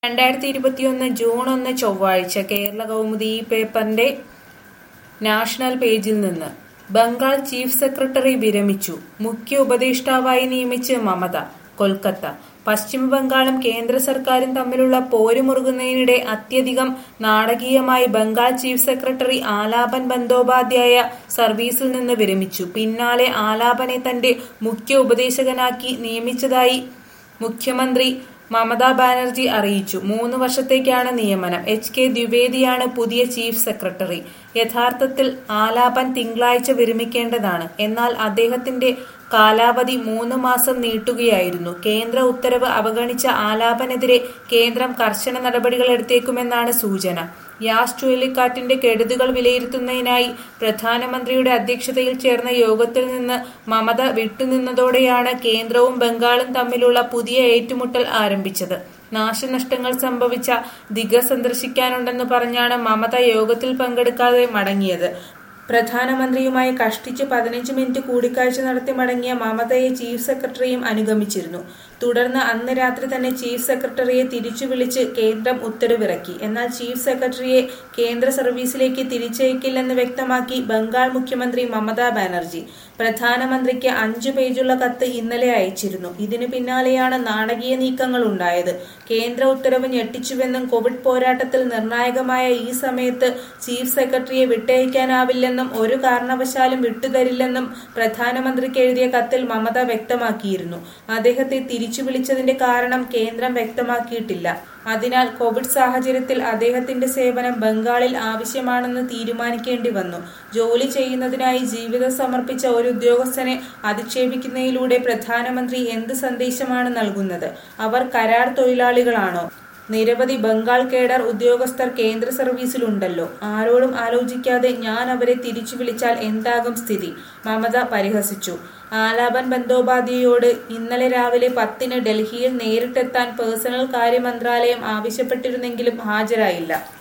രണ്ടായിരത്തി ഇരുപത്തിയൊന്ന് ജൂൺ ഒന്ന് ചൊവ്വാഴ്ച കേരള കൗമുദി ഈ പേപ്പറിന്റെ നാഷണൽ പേജിൽ നിന്ന് ബംഗാൾ ചീഫ് സെക്രട്ടറി വിരമിച്ചു മുഖ്യ ഉപദേഷ്ടാവായി നിയമിച്ച് മമത കൊൽക്കത്ത പശ്ചിമ ബംഗാളും കേന്ദ്ര സർക്കാരും തമ്മിലുള്ള പോരുമുറുകുന്നതിനിടെ അത്യധികം നാടകീയമായി ബംഗാൾ ചീഫ് സെക്രട്ടറി ആലാപൻ ബന്ദോപാധ്യായ സർവീസിൽ നിന്ന് വിരമിച്ചു പിന്നാലെ ആലാപനെ തന്റെ മുഖ്യ ഉപദേശകനാക്കി നിയമിച്ചതായി മുഖ്യമന്ത്രി മമതാ ബാനർജി അറിയിച്ചു മൂന്ന് വർഷത്തേക്കാണ് നിയമനം എച്ച് കെ ദ്വിവേദിയാണ് പുതിയ ചീഫ് സെക്രട്ടറി യഥാർത്ഥത്തിൽ ആലാപൻ തിങ്കളാഴ്ച വിരമിക്കേണ്ടതാണ് എന്നാൽ അദ്ദേഹത്തിന്റെ കാലാവധി മൂന്ന് മാസം നീട്ടുകയായിരുന്നു കേന്ദ്ര ഉത്തരവ് അവഗണിച്ച ആലാപനെതിരെ കേന്ദ്രം കർശന നടപടികൾ എടുത്തേക്കുമെന്നാണ് സൂചന യാസ് ചുഴലിക്കാറ്റിന്റെ കെടുതികൾ വിലയിരുത്തുന്നതിനായി പ്രധാനമന്ത്രിയുടെ അധ്യക്ഷതയിൽ ചേർന്ന യോഗത്തിൽ നിന്ന് മമത വിട്ടുനിന്നതോടെയാണ് കേന്ദ്രവും ബംഗാളും തമ്മിലുള്ള പുതിയ ഏറ്റുമുട്ടൽ ആരംഭിച്ചത് നാശനഷ്ടങ്ങൾ സംഭവിച്ച ദിഗ സന്ദർശിക്കാനുണ്ടെന്ന് പറഞ്ഞാണ് മമത യോഗത്തിൽ പങ്കെടുക്കാതെ മടങ്ങിയത് പ്രധാനമന്ത്രിയുമായി കഷ്ടിച്ച് പതിനഞ്ച് മിനിറ്റ് കൂടിക്കാഴ്ച നടത്തി മടങ്ങിയ മമതയെ ചീഫ് സെക്രട്ടറിയും അനുഗമിച്ചിരുന്നു തുടർന്ന് അന്ന് രാത്രി തന്നെ ചീഫ് സെക്രട്ടറിയെ തിരിച്ചു വിളിച്ച് കേന്ദ്രം ഉത്തരവിറക്കി എന്നാൽ ചീഫ് സെക്രട്ടറിയെ കേന്ദ്ര സർവീസിലേക്ക് തിരിച്ചയക്കില്ലെന്ന് വ്യക്തമാക്കി ബംഗാൾ മുഖ്യമന്ത്രി മമതാ ബാനർജി പ്രധാനമന്ത്രിക്ക് അഞ്ചു പേജുള്ള കത്ത് ഇന്നലെ അയച്ചിരുന്നു ഇതിനു പിന്നാലെയാണ് നാടകീയ നീക്കങ്ങൾ ഉണ്ടായത് കേന്ദ്ര ഉത്തരവ് ഞെട്ടിച്ചുവെന്നും കോവിഡ് പോരാട്ടത്തിൽ നിർണായകമായ ഈ സമയത്ത് ചീഫ് സെക്രട്ടറിയെ വിട്ടയക്കാനാവില്ലെന്നും ഒരു കാരണവശാലും വിട്ടുതരില്ലെന്നും പ്രധാനമന്ത്രിക്ക് എഴുതിയ കത്തിൽ മമത വ്യക്തമാക്കിയിരുന്നു അദ്ദേഹത്തെ തിരിച്ചു വിളിച്ചതിന്റെ കാരണം കേന്ദ്രം വ്യക്തമാക്കിയിട്ടില്ല അതിനാൽ കോവിഡ് സാഹചര്യത്തിൽ അദ്ദേഹത്തിന്റെ സേവനം ബംഗാളിൽ ആവശ്യമാണെന്ന് തീരുമാനിക്കേണ്ടി വന്നു ജോലി ചെയ്യുന്നതിനായി ജീവിതം സമർപ്പിച്ച ഒരു ഉദ്യോഗസ്ഥനെ അധിക്ഷേപിക്കുന്നതിലൂടെ പ്രധാനമന്ത്രി എന്ത് സന്ദേശമാണ് നൽകുന്നത് അവർ കരാർ തൊഴിലാളികളാണോ നിരവധി ബംഗാൾ കേഡർ ഉദ്യോഗസ്ഥർ കേന്ദ്ര സർവീസിലുണ്ടല്ലോ ആരോടും ആലോചിക്കാതെ ഞാൻ അവരെ തിരിച്ചു വിളിച്ചാൽ എന്താകും സ്ഥിതി മമത പരിഹസിച്ചു ആലാപൻ ബന്ദോപാധ്യയോട് ഇന്നലെ രാവിലെ പത്തിന് ഡൽഹിയിൽ നേരിട്ടെത്താൻ പേഴ്സണൽ കാര്യ മന്ത്രാലയം ആവശ്യപ്പെട്ടിരുന്നെങ്കിലും ഹാജരായില്ല